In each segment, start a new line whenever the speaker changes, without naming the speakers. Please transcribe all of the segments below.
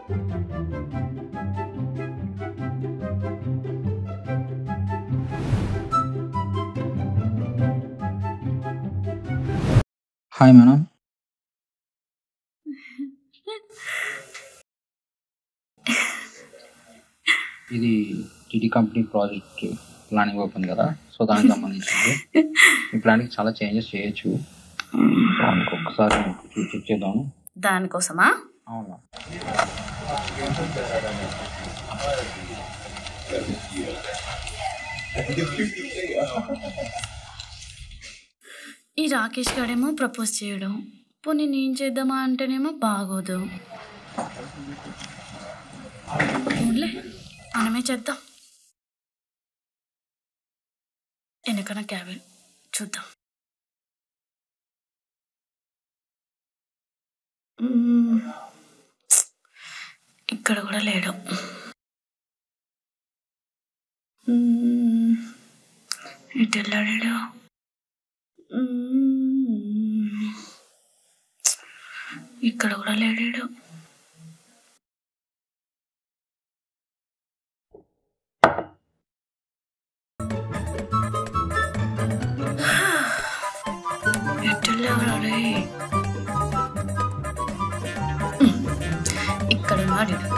Hi madam ఇది TT company project planning open కదా so దానికి సంబంధించింది ఈ ప్లాన్కి చాలా చేంజెస్ చేయొచ్చు దానికి ఒక్కసారి మీకు చెక్ చేద్దాము
దానికోసమా
అవునా
ఈ రాకేష్ గాడేమో ప్రపోజ్ చేయడం పోనీ నేను చేద్దామా అంటేనేమో బాగోదు పోన్లే మనమే చేద్దాం వెనకన క్యాబిన్ చూద్దాం మ్మ్. ఇక్కడ కూడా లేడు మ్మ్. ఎటు వెళ్ళాడు మ్మ్. ఇక్కడ కూడా లేడాడు ఎటు వెళ్ళాడు ఇక్కడ ఉన్నాడు ఈడు.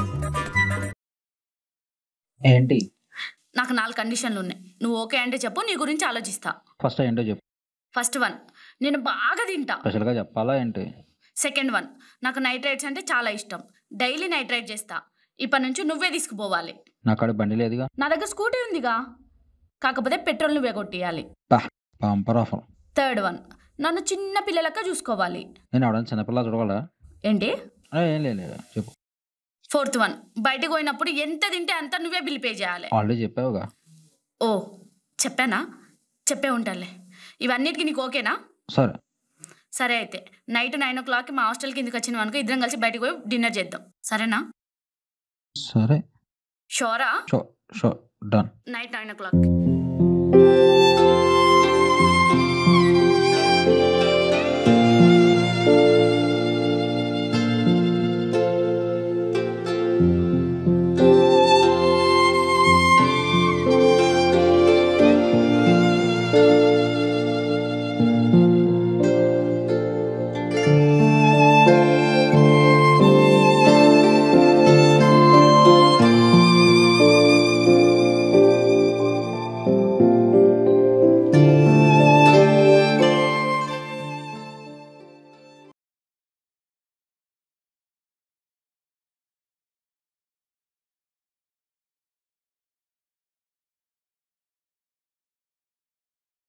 ఏంటి
నాకు నాలుగు కండిషన్లు ఉన్నాయి నువ్వు ఓకే అంటే చెప్పు నీ గురించి ఆలోచిస్తా
ఫస్ట్ ఏంటో చెప్పు
ఫస్ట్ వన్ నేను బాగా తింటా
స్పెషల్గా చెప్పాలా ఏంటి
సెకండ్ వన్ నాకు నైట్ రైడ్స్ అంటే చాలా ఇష్టం డైలీ నైట్ రైడ్ చేస్తా ఇప్పటి నుంచి నువ్వే తీసుకుపోవాలి
నా కాడ బండి లేదుగా
నా దగ్గర స్కూటీ ఉందిగా కాకపోతే పెట్రోల్ నువ్వే కొట్టియాలి
పంపర్ ఆఫర్
థర్డ్ వన్ నన్ను చిన్న పిల్లలక్క చూసుకోవాలి
నేను అవడానికి చిన్నపిల్ల చూడగలరా
ఏంటి
ఏ, ఏం లేదు లేదు. చెప్పు
ఫోర్త్ వన్ బయటకు పోయినప్పుడు ఎంత తింటే అంత నువ్వే బిల్ పే చేయాలి
ఆల్రెడీ చెప్పావుగా
ఓ చెప్పానా చెప్పే ఉంటాలే ఇవన్నిటికి నీకు ఓకేనా
సరే
సరే అయితే నైట్ నైన్ ఓ క్లాక్కి మా హాస్టల్ కిందకి వచ్చిన అనుకో ఇద్దరం కలిసి బయటకు పోయి డిన్నర్ చేద్దాం సరేనా
సరే
షోరా
show show done
night nine ఓ క్లాక్